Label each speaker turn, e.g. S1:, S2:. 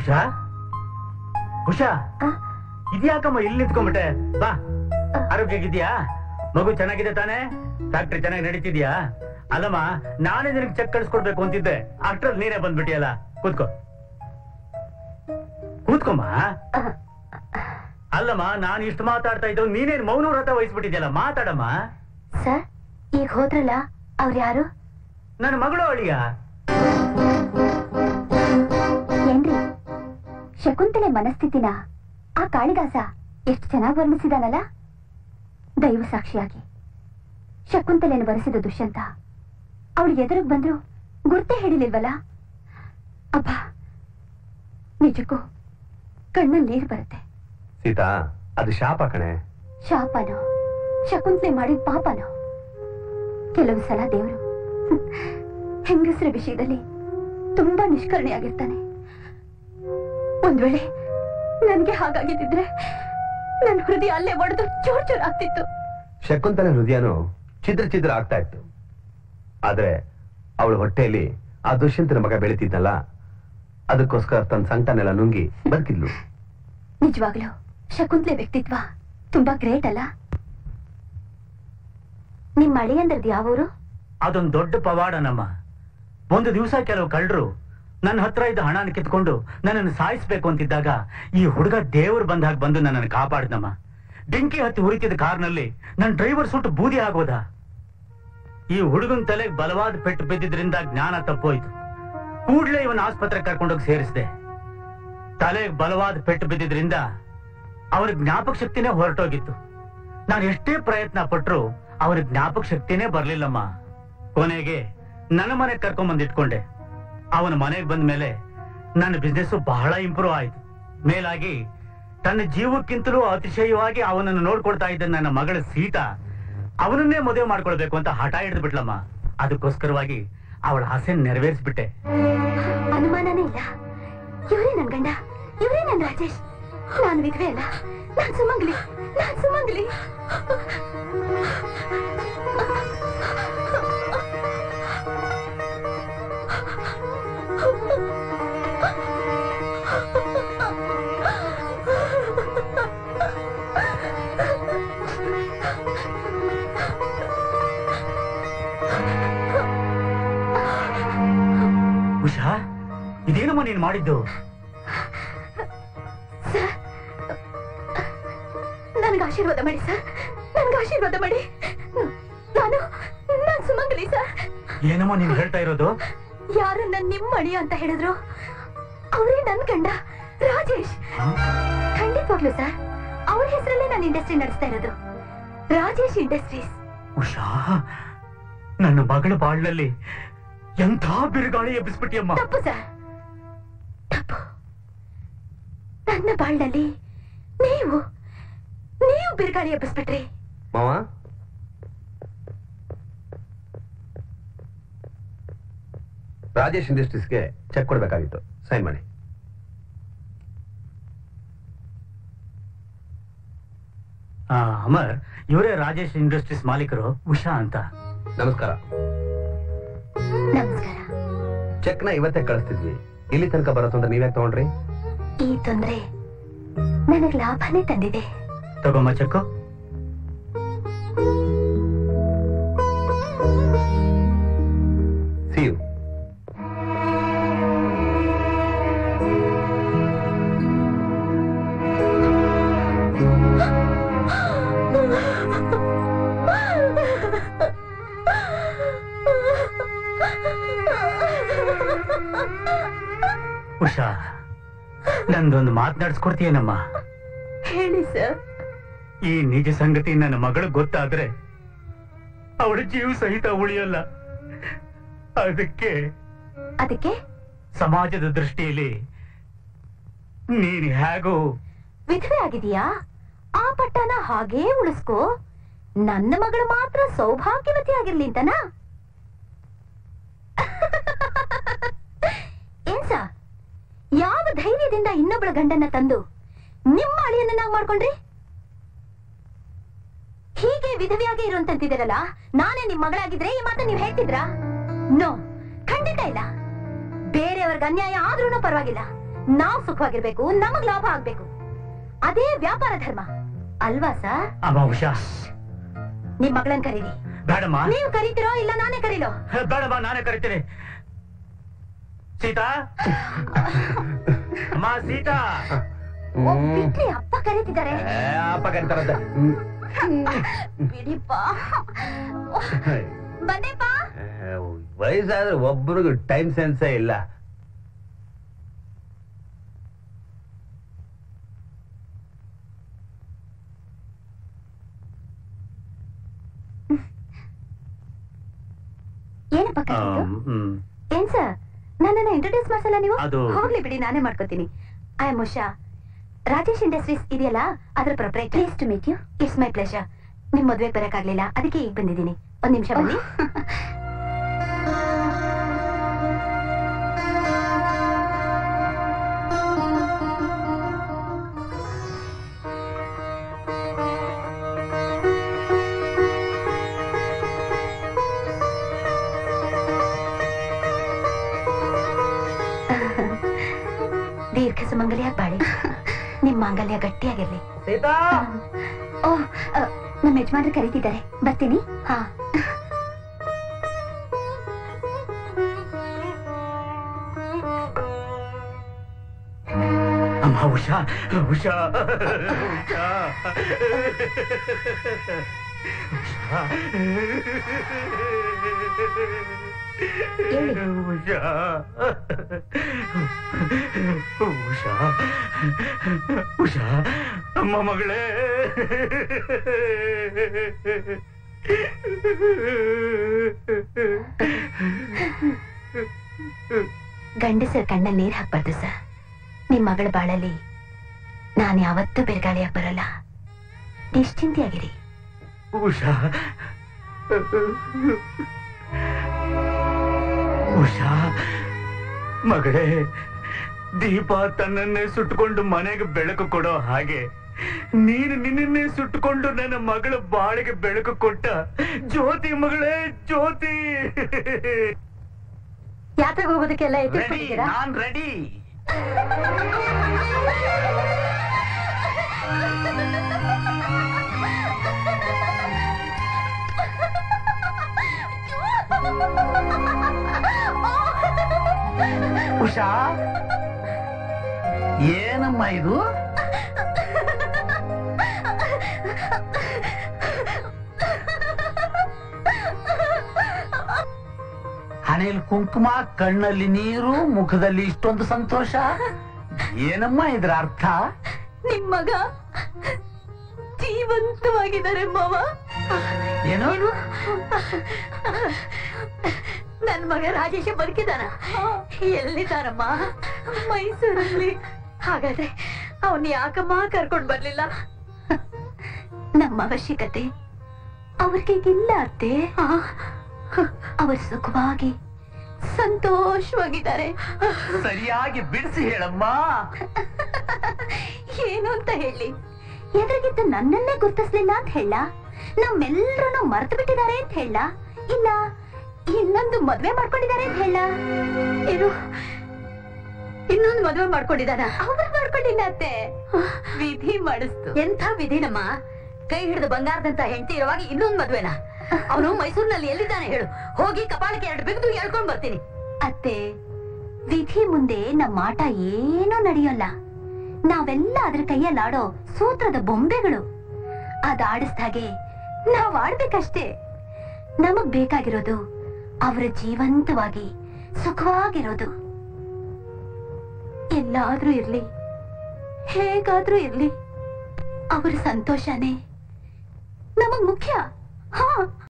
S1: ಉಷಾ ಉಷಾ ಇದ್ಯಾಕಮ್ಮ ಇಲ್ಲಿ ನಿಂತ್ಕೊಂಡ್ಬಿಟ್ಟೆ ಬಾ ಆರೋಗ್ಯಗಿದ್ಯಾ ಮಗು ಚೆನ್ನಾಗಿದೆ ತಾನೇ ಫ್ಯಾಕ್ಟ್ರಿ ಚೆನ್ನಾಗಿ ನಡೀತಿದ್ಯಾ ಅಲ್ಲಮ್ಮ ನಾನೇ ನಿನಗೆ ಚೆಕ್ ಕಳ್ಸ್ಕೊಡ್ಬೇಕು ಅಂತಿದ್ದೆ ಅಷ್ಟ್ರಲ್ಲಿ ನೀನೇ ಬಂದ್ಬಿಟ್ಟಿಯಲ್ಲ ಕೂತ್ಕೋ ಕೂತ್ಕೊಮ್ಮ ಅಲ್ಲಮ್ಮ ನಾನು ಇಷ್ಟು ಮಾತಾಡ್ತಾ ಇದ್ದು ನೀನೇನ್ ಮೌನ ವ್ರತ ವಹಿಸ್ಬಿಟ್ಟಿದ್ಯಲ್ಲ ಮಾತಾಡಮ್ಮ
S2: ಸರ್ ಈಗ ಹೋದ್ರಲ್ಲ ಅವ್ರು ಯಾರು
S1: ನನ್ನ ಮಗಳು ಅಳಿಯ
S2: ಏನ್ರಿ ಶಕುಂತಲೆ ಮನಸ್ಥಿತಿನ ಆ ಕಾಳಿದಾಸ ಎಷ್ಟು ಚೆನ್ನಾಗಿ ವರ್ಣಿಸಿದಾನಲ್ಲ ದೈವ ಸಾಕ್ಷಿಯಾಗಿ ಶಕುಂತಲೆಯನ್ನು ಬರೆಸಿದ ದುಷ್ಯಂತ ಅವಳು ಎದುರಿಗೆ ಬಂದ್ರು ಗುರ್ತೇ ಹಿಡಿಲಿಲ್ವಲ್ಲ ಅಬ್ಬ ನಿಜಕ್ಕೂ ಕಣ್ಣಲ್ಲಿ ನೀರು ಬರುತ್ತೆ
S3: ಸೀತಾ ಅದು ಶಾಪ ಕಣೆ
S2: ಶಾಪನೋ ಶಕುಂತಲೆ ಮಾಡಿದ ಪಾಪನೋ ಕೆಲವು ಸಲ ದೇವರು ಹೆಂಗಸರ ವಿಷಯದಲ್ಲಿ ತುಂಬಾ ನಿಷ್ಕರಣೆಯಾಗಿರ್ತಾನೆ ಒಂದ್ ವೇಳೆ ನನ್ಗೆ ಹಾಗಾಗಿದ್ದಿದ್ರೆ ನನ್ನ ಹೃದಯ ಅಲ್ಲೇ ಒಡೆದು ಚೂರ್ ಚೂರ್ ಆಗ್ತಿತ್ತು
S3: ಶಕುಂತಲೆ ಹೃದಯನು ಚಿದ್ರ ಚಿದ್ರ ಆಗ್ತಾ ಇತ್ತು ಆದ್ರೆ ಅವಳ ಹೊಟ್ಟೆಯಲ್ಲಿ ಆ ದುಷ್ಯಂತನ ಮಗ ಬೆಳಿತಿದ್ನಲ್ಲ ಅದಕ್ಕೋಸ್ಕರ ತನ್ನ ಸಂಕಟನೆಲ್ಲ ನುಂಗಿ ಬದುಕಿದ್ಲು
S2: ನಿಜವಾಗ್ಲು ಶಕುಂತಲೆ ವ್ಯಕ್ತಿತ್ವ ತುಂಬಾ ಗ್ರೇಟ್ ಅಲ್ಲ ನಿಮ್ ಅಳಿಯಂದ್ರದ್ದು ಯಾವೂರು
S1: ಅದೊಂದು ದೊಡ್ಡ ಪವಾಡನಮ್ಮ ಒಂದು ದಿವಸ ಕೆಲವು ಕಳ್ಳರು ನನ್ನ ಹತ್ರ ಇದ್ದ ಹಣನ ಕಿತ್ಕೊಂಡು ನನ್ನನ್ನು ಸಾಯಿಸ್ಬೇಕು ಅಂತಿದ್ದಾಗ ಈ ಹುಡುಗ ದೇವರು ಬಂದಾಗ ಬಂದು ನನ್ನನ್ನು ಕಾಪಾಡ್ದಮ್ಮ ಬೆಂಕಿ ಹತ್ತಿ ಉರಿತಿದ್ದ ಕಾರ್ನಲ್ಲಿ ನನ್ನ ಡ್ರೈವರ್ ಸುಟ್ಟು ಬೂದಿ ಆಗೋದ ಈ ಹುಡುಗನ ತಲೆಗೆ ಬಲವಾದ ಪೆಟ್ಟು ಬಿದ್ದಿದ್ರಿಂದ ಜ್ಞಾನ ತಪ್ಪೋಯ್ತು ಕೂಡ್ಲೇ ಇವನ್ ಆಸ್ಪತ್ರೆಗೆ ಕರ್ಕೊಂಡೋಗಿ ಸೇರಿಸಿದೆ ತಲೆಗೆ ಬಲವಾದ ಪೆಟ್ಟು ಬಿದ್ದಿದ್ರಿಂದ ಅವನ ಜ್ಞಾಪಕ ಶಕ್ತಿನೇ ಹೊರಟೋಗಿತ್ತು ನಾನು ಎಷ್ಟೇ ಪ್ರಯತ್ನ ಪಟ್ರು ಅವನ ಜ್ಞಾಪಕ ಶಕ್ತಿನೇ ಬರ್ಲಿಲ್ಲಮ್ಮ ಕೊನೆಗೆ ನನ್ನ ಮನೆಗೆ ಕರ್ಕೊಂಡ್ ಬಂದ್ ಇಟ್ಕೊಂಡೆ ಅವನ ಮನೆಗೆ ಬಂದ ಮೇಲೆ ನನ್ನ ಬಿಸ್ನೆಸ್ ಬಹಳ ಇಂಪ್ರೂವ್ ಆಯ್ತು ಮೇಲಾಗಿ ತನ್ನ ಜೀವಕ್ಕಿಂತಲೂ ಅತಿಶಯವಾಗಿ ಅವನನ್ನು ನೋಡ್ಕೊಳ್ತಾ ಇದ್ದ ನನ್ನ ಮಗಳ ಸೀತಾ ಅವನನ್ನೇ ಮದುವೆ ಮಾಡ್ಕೊಳ್ಬೇಕು ಅಂತ ಹಠ ಹಿಡಿದು ಬಿಟ್ಲಮ್ಮ ಅದಕ್ಕೋಸ್ಕರವಾಗಿ ಅವಳ ಆಸೆ ನೆರವೇರಿಸ್ಬಿಟ್ಟೆ
S2: ಅನುಮಾನನೇ ಇಲ್ಲ ಇವರೇ ನನ್ ಗಂಡ ಇವರೇ ನನ್ ರಾಜೇಶ್ ನಾನು ವಿಧವೆ ಅಲ್ಲ ನಾನ್ ಸುಮಂಗ್ಲಿ ನಾನ್ ಸುಮಂಗ್ಲಿ
S1: ಉಷಾ ಇದೇನಮ್ಮ ನೀನ್ ಮಾಡಿದ್ದು
S2: ನನ್ಗೆ ಆಶೀರ್ವಾದ ಮಾಡಿ ಸರ್ ನನ್ಗೆ ಆಶೀರ್ವಾದ ಮಾಡಿ ನಾನು ನಾನ್ ಸುಮಂಗಲಿ ಸರ್
S1: ಏನಮ್ಮ ನೀನ್ ಹೇಳ್ತಾ ಇರೋದು
S2: ಯಾರನ್ನ ನಿಮ್ಮ ಮಣಿ ಅಂತ ಹೇಳಿದ್ರು ಅವರೇ ನನ್ ಗಂಡ ರಾಜೇಶ್ ಖಂಡಿತವಾಗ್ಲು ಸರ್ ಅವ್ರ ಹೆಸರಲ್ಲೇ ನಾನು ಇಂಡಸ್ಟ್ರಿ ನಡೆಸ್ತಾ ಇರೋದು ರಾಜೇಶ್ ಇಂಡಸ್ಟ್ರೀಸ್
S1: ಉಷಾ ನನ್ನ ಮಗಳ ಬಾಳ್ನಲ್ಲಿ ಎಂಥ ಬಿರುಗಾಳಿ ಎಬ್ಬಿಸ್ಬಿಟ್ಟಿಯಮ್ಮ
S2: ತಪ್ಪು ಸರ್ ತಪ್ಪು ನನ್ನ ಬಾಳ್ನಲ್ಲಿ ನೀವು ನೀವು ಬಿರುಗಾಳಿ ಎಬ್ಬಿಸ್ಬಿಟ್ರಿ
S3: ಮಾವ ರಾಜೇಶ್ ಇಂಡಸ್ಟ್ರೀಸ್ಗೆ ಚೆಕ್ ಕೊಡ್ಬೇಕಾಗಿತ್ತು ಸೈನ್ ಮಾಡಿ
S1: ಆ, ಅಮರ್ ಇವರೇ ರಾಜೇಶ್ ಇಂಡಸ್ಟ್ರೀಸ್ ಮಾಲೀಕರು ಉಷಾ ಅಂತ
S3: ನಮಸ್ಕಾರ
S2: ನಮಸ್ಕಾರ
S3: ಚೆಕ್ನ ಇವತ್ತೇ ಕಳಿಸ್ತಿದ್ವಿ ಇಲ್ಲಿ ತನಕ ಬರತ್ತು ಅಂತ ನೀವ್ಯಾಕೆ ತಗೊಂಡ್ರಿ
S2: ಈ ತೊಂದ್ರೆ ನನಗ್ ಲಾಭನೇ ತಂದಿದೆ
S1: ತಗೊಮ್ಮ ಚೆಕ್ಕು
S3: ಸಿ ಯು
S1: ಉಷಾ ನಂದೊಂದು ಮಾತನಾಡಿಸ್ಕೊಡ್ತೀಯನಮ್ಮ
S2: ಹೇಳಿ ಸರ್
S1: ಈ ನಿಜ ಸಂಗತಿ ನನ್ನ ಮಗಳು ಗೊತ್ತಾದ್ರೆ ಅವಳ ಜೀವ ಸಹಿತ ಉಳಿಯಲ್ಲ ಅದಕ್ಕೆ
S2: ಅದಕ್ಕೆ
S1: ಸಮಾಜದ ದೃಷ್ಟಿಯಲ್ಲಿ ನೀನ್ ಹೇಗೂ
S2: ವಿಧವೆ ಆಗಿದೀಯಾ ಆ ಪಟ್ಟನ ಹಾಗೇ ಉಳಿಸ್ಕೋ ನನ್ನ ಮಗಳು ಮಾತ್ರ ಸೌಭಾಗ್ಯವತಿ ಆಗಿರ್ಲಿ ಅಂತನಾ ಏನ್ ಸಾ ಯಾವ ಧೈರ್ಯದಿಂದ ಇನ್ನೊಬ್ಬಳ ಗಂಡನ್ನ ತಂದು ನಿಮ್ಮ ಅಳಿಯನ್ನಾಗಿ ಮಾಡ್ಕೊಂಡ್ರಿ ಹೀಗೆ ವಿಧವೆಯಾಗಿ ಇರುವಂತಂತಿದ್ದೀರಲ್ಲ ನಾನೇ ನಿಮ್ ಮಗಳಾಗಿದ್ರೆ ಈ ಮಾತ ನೀವ್ ಹೇಳ್ತಿದ್ರಾ ನೋ ಖಂಡಿತ ಇಲ್ಲ ಬೇರೆಯವ್ರಿಗೆ ಅನ್ಯಾಯ ಆದ್ರೂನು ಪರವಾಗಿಲ್ಲ ನಾವ್ ಸುಖವಾಗಿರ್ಬೇಕು ನಮಗ್ ಲಾಭ ಆಗ್ಬೇಕು ಅದೇ ವ್ಯಾಪಾರ ಧರ್ಮ ಅಲ್ವಾ ಸರ್
S1: ಅಮ್ಮ ಉಷಾ
S2: ನಿಮ್ ಮಗಳನ್ ಕರೀರಿ
S1: ಬೇಡಮ್ಮ
S2: ನೀವು ಕರೀತಿರೋ ಇಲ್ಲ ನಾನೇ ಕರೀಲೋ
S1: ಬೇಡಮ್ಮ ನಾನೇ ಕರಿತೀನಿ ಸೀತಾ ಅಮ್ಮ ಸೀತಾ
S2: ಓ, ಬಿಡ್ರಿ ಅಪ್ಪ ಕರೀತಿದ್ದಾರೆ
S3: ಏ, ಅಪ್ಪ ಕರೀತಾರಂತೆ ಹ್ಮ್.
S2: ಬಿಡಿಪ್ಪ ಬಂದೇಪ್ಪ
S3: ಏ, ವಯಸ್ಸಾದ್ರೆ ಒಬ್ರಿಗೂ ಟೈಮ್ ಸೆನ್ಸೇ ಇಲ್ಲ
S2: ಏನಪ್ಪ ಕರೀತು
S1: ಆಮ್, ಹ್ಮ್.
S2: ಏನ್ ಸರ್ ನನ್ನನ್ನ ಇಂಟ್ರೊಡ್ಯೂಸ್ ಮಾಡ್ಸಲ್ಲ ನೀವು
S1: ಅದು-
S2: ಹೋಗ್ಲಿ ಬಿಡಿ ನಾನೇ ಮಾಡ್ಕೋತೀನಿ I am Usha Rajesh industries ಇದೆಯಲ್ಲ ಅದ್ರ proprietor please to meet you it's my pleasure ನಿಮ್ ಮದ್ವೆಗೆ ಬರಕ್ಕಾಗ್ಲಿಲ್ಲ ಅದಕ್ಕೆ ಈಗ ಬಂದಿದ್ದೀನಿ ಒಂದ್ ನಿಮಿಷ ಬನ್ನಿ ದೀರ್ಘ ಸುಮಂಗಲಿಯಾಗಿ ಬಾಳಿ ನಿಮ್ ಮಾಂಗಲ್ಯ ಗಟ್ಟಿಯಾಗಿರ್ಲಿ
S1: ಸೀತಾ
S2: ಓ ಅ, ನಮ್ಮ ಯಜಮಾನ್ರು ಕರೀತಿದ್ದಾರೆ ಬರ್ತೀನಿ ಹಾ
S1: ಅಮ್ಮ ಉಷಾ ಉಷಾ ಉಷಾ.
S2: ಹೇಳಿ.
S1: ಉಷಾ ಉಷಾ ಉಷಾ ಅಮ್ಮ ಮಗಳೇ
S2: ಗಂಡಸರ ಕಣ್ಣಲ್ಲಿ ನೀರ್ ಹಾಕ್ಬಾರ್ದು ಸರ್ ನಿಮ್ ಮಗಳ ಬಾಳಲ್ಲಿ ನಾನ್ ಯಾವತ್ತೂ ಬೆರಗಾಳಿಯಾಗಿ ಬರಲ್ಲ ನಿಶ್ಚಿಂತೆಯಾಗಿರಿ
S1: ಉಷಾ ಉಷಾ ಮಗಳೇ ದೀಪ ತನ್ನನ್ನೇ ಸುಟ್ಟುಕೊಂಡು ಮನೆಗೆ ಬೆಳಕು ಕೊಡೋ ಹಾಗೆ ನೀನು ನಿನ್ನನ್ನೇ ಸುಟ್ಟುಕೊಂಡು ನನ್ನ ಮಗಳ ಬಾಳಿಗೆ ಬೆಳಕು ಕೊಟ್ಟ ಜ್ಯೋತಿ ಮಗಳೇ ಜ್ಯೋತಿ
S2: ಯಾತ್ರೆಗೆ ಹೋಗೋದಕ್ಕೆಲ್ಲ
S1: ರೆಡಿ ನಾನ್ ರೆಡಿ ಉಷಾ ಏನಮ್ಮ ಇದು ಹಣೆಯಲ್ಲಿ ಕುಂಕುಮ ಕಣ್ಣಲ್ಲಿ ನೀರು ಮುಖದಲ್ಲಿ ಇಷ್ಟೊಂದು ಸಂತೋಷ ಏನಮ್ಮ ಇದ್ರ ಅರ್ಥ
S2: ನಿಮ್ ಮಗ ಜೀವಂತವಾಗಿದ್ದಾರೆ ಮಾವ
S1: ಏನು
S2: ನನ್ ಮಗ ರಾಜೇಶ ಬದುಕಿದಾನ ಎಲ್ಲಿದ್ದಾನಮ್ಮ ಮೈಸೂರಲ್ಲಿ ಹಾಗಾದ್ರೆ ಅವನ್ ಯಾಕಮ್ಮ ಕರ್ಕೊಂಡ್ ಬರ್ಲಿಲ್ಲ ನಮ್ಮ ಅವಶ್ಯಕತೆ ಅವ್ರಿಗೆ ಇಲ್ಲ ಅತ್ತೆ ಅವರು ಸುಖವಾಗಿ ಸಂತೋಷವಾಗಿದ್ದಾರೆ
S1: ಸರಿಯಾಗಿ ಬಿಡಿಸಿ ಹೇಳಮ್ಮ
S2: ಏನು ಅಂತ ಹೇಳಿ ಎದುರಿಗಿದ್ದು ನನ್ನನ್ನೇ ಗುರ್ತಿಸ್ಲಿಲ್ಲ ಅಂತ ಹೇಳ ನಮ್ಮೆಲ್ಲರನ್ನು ಮರೆತು ಬಿಟ್ಟಿದ್ದಾರೆ ಅಂತ ಹೇಳ ಇಲ್ಲ ಇನ್ನೊಂದು ಮದ್ವೆ ಮಾಡ್ಕೊಂಡಿದ್ದಾರೆ ಅಂತ ಹೇಳ ಏನು ಇನ್ನೊಂದು ಮದ್ವೆ ಮಾಡ್ಕೊಂಡಿದಾರ ಅವ್ರು ಮಾಡ್ಕೊಂಡಿಲ್ಲ ಅತ್ತೆ ವಿಧಿ ಮಾಡಿಸ್ತು ಎಂಥ ವಿಧಿನಮ್ಮ ಕೈ ಹಿಡಿದು ಬಂಗಾರದಂತ ಹೆಂಡತಿ ಇರುವಾಗ ಇನ್ನೊಂದು ಮದ್ವೆನ ಅವನು ಮೈಸೂರಿನಲ್ಲಿ ಎಲ್ಲಿದ್ದಾನೆ ಹೇಳು ಹೋಗಿ ಕಪಾಳಕ್ಕೆ ಎರಡು ಬಿಗಿದು ಹೇಳ್ಕೊಂಡ್ ಬರ್ತೀನಿ ಅತ್ತೆ ವಿಧಿ ಮುಂದೆ ನಮ್ಮ ಆಟ ಏನೂ ನಡೆಯೋಲ್ಲ ನಾವೆಲ್ಲ ಅದ್ರ ಕೈಯಲ್ಲಾಡೋ ಸೂತ್ರದ ಬೊಂಬೆಗಳು ಅದಾಡಿಸ್ದಾಗೆ ನಾವ್ ಆಡ್ಬೇಕಷ್ಟೇ ನಮಗ್ ಬೇಕಾಗಿರೋದು ಅವರ ಜೀವಂತವಾಗಿ ಸುಖವಾಗಿರೋದು ಎಲ್ಲಾದ್ರೂ ಇರ್ಲಿ ಹೇಗಾದ್ರೂ ಇರ್ಲಿ ಅವ್ರ ಸಂತೋಷನೇ ನಮಗ್ ಮುಖ್ಯ ಹಾ